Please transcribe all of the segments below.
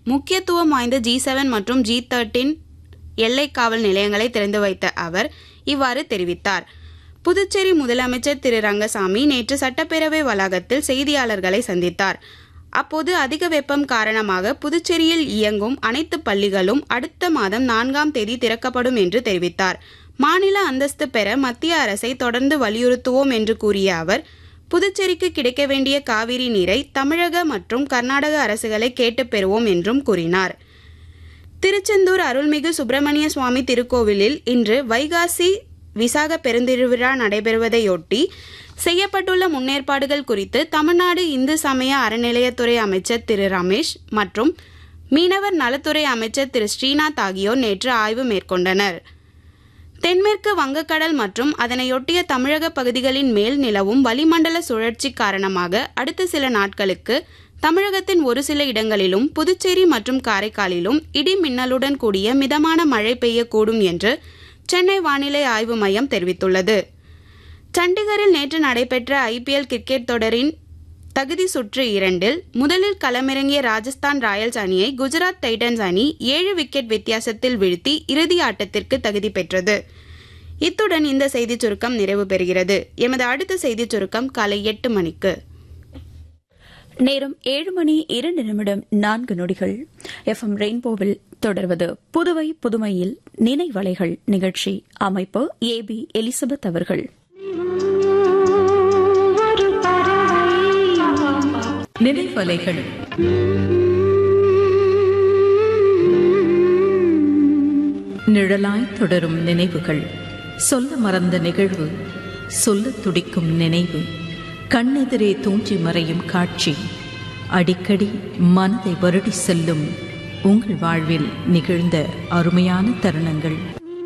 முக்கியத்துவம் வாய்ந்த G seven மற்றும் ஜி தேர்ட்டின் எல்லை காவல் நிலையங்களை திறந்து வைத்த அவர் இவ்வாறு தெரிவித்தார் புதுச்சேரி முதலமைச்சர் திரு ரங்கசாமி நேற்று சட்டப்பேரவை வளாகத்தில் செய்தியாளர்களை சந்தித்தார் அப்போது அதிக வெப்பம் காரணமாக புதுச்சேரியில் இயங்கும் அனைத்து பள்ளிகளும் அடுத்த மாதம் நான்காம் தேதி திறக்கப்படும் என்று தெரிவித்தார் மாநில அந்தஸ்து பெற மத்திய அரசை தொடர்ந்து வலியுறுத்துவோம் என்று கூறிய அவர் புதுச்சேரிக்கு கிடைக்க வேண்டிய காவிரி நீரை தமிழக மற்றும் கர்நாடக அரசுகளை கேட்டுப் பெறுவோம் என்றும் கூறினார் திருச்செந்தூர் அருள்மிகு சுப்பிரமணிய சுவாமி திருக்கோவிலில் இன்று வைகாசி விசாக பெருந்திருவிழா நடைபெறுவதையொட்டி செய்யப்பட்டுள்ள முன்னேற்பாடுகள் குறித்து தமிழ்நாடு இந்து சமய அறநிலையத்துறை அமைச்சர் திரு ரமேஷ் மற்றும் மீனவர் நலத்துறை அமைச்சர் திரு ஸ்ரீநாத் ஆகியோர் நேற்று ஆய்வு மேற்கொண்டனர் தென்மேற்கு வங்கக்கடல் மற்றும் அதனையொட்டிய தமிழக பகுதிகளின் மேல் நிலவும் வளிமண்டல சுழற்சி காரணமாக அடுத்த சில நாட்களுக்கு தமிழகத்தின் ஒரு சில இடங்களிலும் புதுச்சேரி மற்றும் காரைக்காலிலும் இடி மின்னலுடன் கூடிய மிதமான மழை பெய்யக்கூடும் என்று சென்னை வானிலை ஆய்வு மையம் தெரிவித்துள்ளது சண்டிகரில் நேற்று நடைபெற்ற ஐபிஎல் கிரிக்கெட் தொடரின் தகுதி சுற்று இரண்டில் முதலில் களமிறங்கிய ராஜஸ்தான் ராயல்ஸ் அணியை குஜராத் டைட்டன்ஸ் அணி ஏழு விக்கெட் வித்தியாசத்தில் வீழ்த்தி இறுதி ஆட்டத்திற்கு தகுதி பெற்றது இத்துடன் இந்த செய்திச் சுருக்கம் நிறைவு பெறுகிறது எமது அடுத்த செய்திச் சுருக்கம் காலை எட்டு மணிக்கு நேரம் ஏழு மணி இரண்டு நிமிடம் நான்கு நொடிகள் எஃப்எம் ரெயின்போவில் தொடர்வது புதுவை புதுமையில் நினைவலைகள் நிகழ்ச்சி அமைப்பு ஏ பி எலிசபெத் அவர்கள் நினைவலைகள் நிழலாய் தொடரும் நினைவுகள் சொல்ல மறந்த நிகழ்வு சொல்ல துடிக்கும் நினைவு கண்ணெதிரே தோன்றி மறையும் காட்சி அடிக்கடி மனதை வருடி செல்லும் உங்கள் வாழ்வில் நிகழ்ந்த அருமையான தருணங்கள்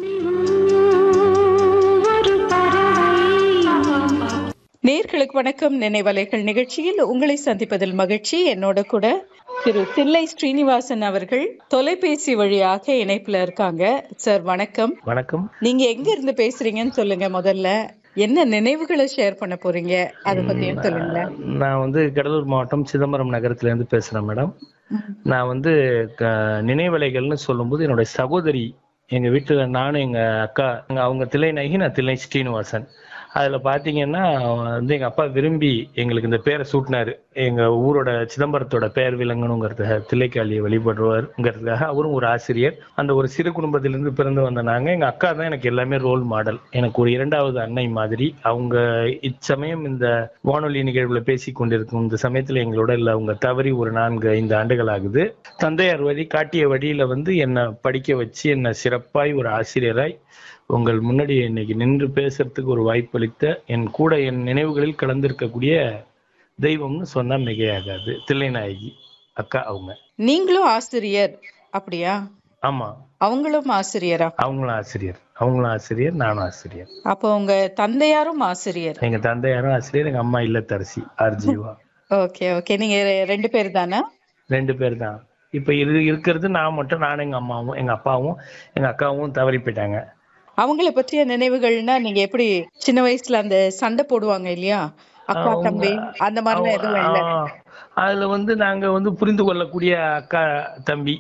நேர்களுக்கு வணக்கம் நினைவலைகள் நிகழ்ச்சியில் உங்களை சந்திப்பதில் மகிழ்ச்சி என்னோட கூட திரு தில்லை ஸ்ரீனிவாசன் அவர்கள் தொலைபேசி வழியாக இணைப்புல இருக்காங்க சார் வணக்கம் வணக்கம் நீங்க எங்க இருந்து பேசுறீங்கன்னு சொல்லுங்க முதல்ல என்ன நினைவுகளை ஷேர் பண்ண போறீங்க அதை பத்தியும் சொல்லுங்களேன் நான் வந்து கடலூர் மாவட்டம் சிதம்பரம் நகரத்துல இருந்து பேசுறேன் மேடம் நான் வந்து க- நினைவலைகள்னு சொல்லும்போது என்னுடைய சகோதரி எங்க வீட்டுல நானும் எங்க அக்கா எங்க- அவங்க தில்லை நகி நான் தில்லை ஸ்ரீனிவாசன் அதுல பாத்தீங்கன்னா வந்து எங்க அப்பா விரும்பி எங்களுக்கு இந்த பேரை சூட்டினாரு எங்க ஊரோட சிதம்பரத்தோட பெயர் விளங்கணுங்கிறதுக்காக தில்லைக்காளியை வழிபடுவாருங்கிறதுக்காக அவரும் ஒரு ஆசிரியர் அந்த ஒரு சிறு குடும்பத்திலிருந்து பிறந்து வந்த நாங்க எங்க அக்கா தான் எனக்கு எல்லாமே ரோல் மாடல் எனக்கு ஒரு இரண்டாவது அன்னை மாதிரி அவங்க இச்சமயம் இந்த வானொலி நிகழ்வுல பேசி கொண்டிருக்கும் இந்த சமயத்துல எங்களோட இல்ல அவங்க தவறி ஒரு நான்கு ஐந்து ஆண்டுகள் ஆகுது தந்தையார் வழி காட்டிய வழியில வந்து என்னை படிக்க வச்சு என்னை சிறப்பாய் ஒரு ஆசிரியராய் உங்கள் முன்னாடி இன்னைக்கு நின்று பேசுறதுக்கு ஒரு வாய்ப்பளித்த என் கூட என் நினைவுகளில் கலந்திருக்கக்கூடிய தெய்வம்னு சொன்னா மிகையாகாது தில்லைநாயகி அக்கா அவங்க நீங்களும் ஆசிரியர் அப்படியா ஆமா அவங்களும் ஆசிரியரா அவங்களும் ஆசிரியர் அவங்களும் ஆசிரியர் நானும் ஆசிரியர் அப்போ உங்க தந்தையாரும் ஆசிரியர் எங்க தந்தையாரும் ஆசிரியர் எங்க அம்மா இல்லத்தரசி ஆர்ஜீவா ஓகே ஓகே நீங்க ரெ- ரெண்டு பேர் தானே ரெண்டு பேர் தான் இப்ப இது இருக்கிறது நான் மட்டும் நானும் எங்க அம்மாவும் எங்க அப்பாவும் எங்க அக்காவும் தவறி போயிட்டாங்க அவங்கள பற்றிய நினைவுகள்னா நீங்க எப்படி சின்ன வயசுல அந்த சண்டை போடுவாங்க இல்லையா அக்கா அவங்க- தம்பி அந்த மாதிரிலாம் எதுவும் இல்ல ஆ, அதுல வந்து நாங்க வந்து புரிந்து கொள்ளக்கூடிய அக்கா தம்பி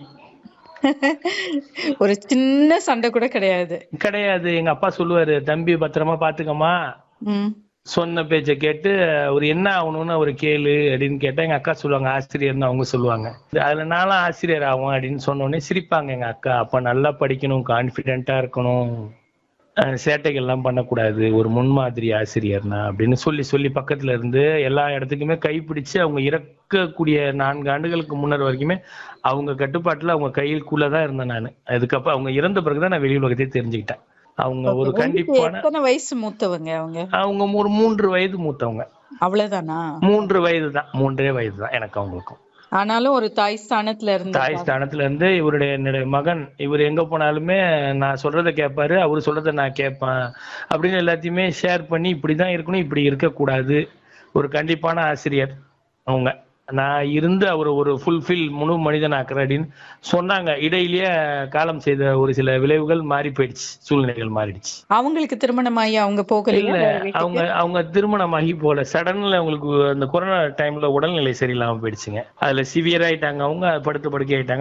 ஒரு சின்ன சண்டை கூட கிடையாது கிடையாது எங்க அப்பா சொல்லுவாரு தம்பி பத்திரமா பாத்துக்கம்மா ம் சொன்ன பேச்ச கேட்டு ஒரு என்ன ஆகணும்னு ஒரு கேளு அப்படின்னு கேட்டா எங்க அக்கா சொல்லுவாங்க ஆசிரியர்னு அவங்க சொல்லுவாங்க அதுல நானும் ஆசிரியர் ஆகும் அப்படின்னு சொன்ன உடனே சிரிப்பாங்க எங்க அக்கா அப்ப நல்லா படிக்கணும் கான்பிடென்ட்டா இருக்கணும் அஹ் சேட்டைகள்லாம் பண்ணக்கூடாது ஒரு முன்மாதிரி ஆசிரியர்னா அப்படின்னு சொல்லி சொல்லி பக்கத்துல இருந்து எல்லா இடத்துக்குமே கைப்பிடிச்சு அவங்க இறக்கக்கூடிய நான்கு ஆண்டுகளுக்கு முன்னர் வரைக்குமே அவங்க கட்டுப்பாட்டுல அவங்க கையில்குள்ள தான் இருந்தேன் நான் அதுக்கப்புறம் அவங்க இறந்த பிறகுதான் நான் வெளி உலகத்தை தெரிஞ்சுக்கிட்டேன் அவங்க ஒரு உங்களுக்கு கண்டிப்பான எத்தனை வயசு மூத்தவங்க அவங்க அவங்க ஒரு மூன்று வயது மூத்தவங்க அவ்வளவுதானா மூன்று வயது தான் மூன்றே வயது தான் எனக்கு அவங்களுக்கும் ஆனாலும் ஒரு தாய் ஸ்தானத்துல இருந்து தாய் ஸ்தானத்துல இருந்து இவருடைய என்னுடைய மகன் இவர் எங்க போனாலுமே நான் சொல்றத கேட்பாரு அவரு சொல்றத நான் கேட்பேன் அப்படின்னு எல்லாத்தையுமே ஷேர் பண்ணி இப்படிதான் இருக்கணும் இப்படி இருக்கக்கூடாது ஒரு கண்டிப்பான ஆசிரியர் அவங்க நான் இருந்து அவர் ஒரு ஃபுல்ஃபில் முழு மனிதன் ஆக்குறேன் அப்படின்னு சொன்னாங்க இடையிலேயே காலம் செய்த ஒரு சில விளைவுகள் மாறி போயிடுச்சு சூழ்நிலைகள் மாறிடுச்சு அவங்களுக்கு திருமணமாகி அவங்க போகலையா இல்ல வேற வீட்டுக்கு? அவங்க அவங்க திருமணமாகி போல சடன்ல அவங்களுக்கு அந்த கொரோனா டைம்ல உடல்நிலை சரியில்லாம போயிடுச்சுங்க அதுல சிவியர் ஆயிட்டாங்க அவங்க படுத்த படுக்கை ஆயிட்டாங்க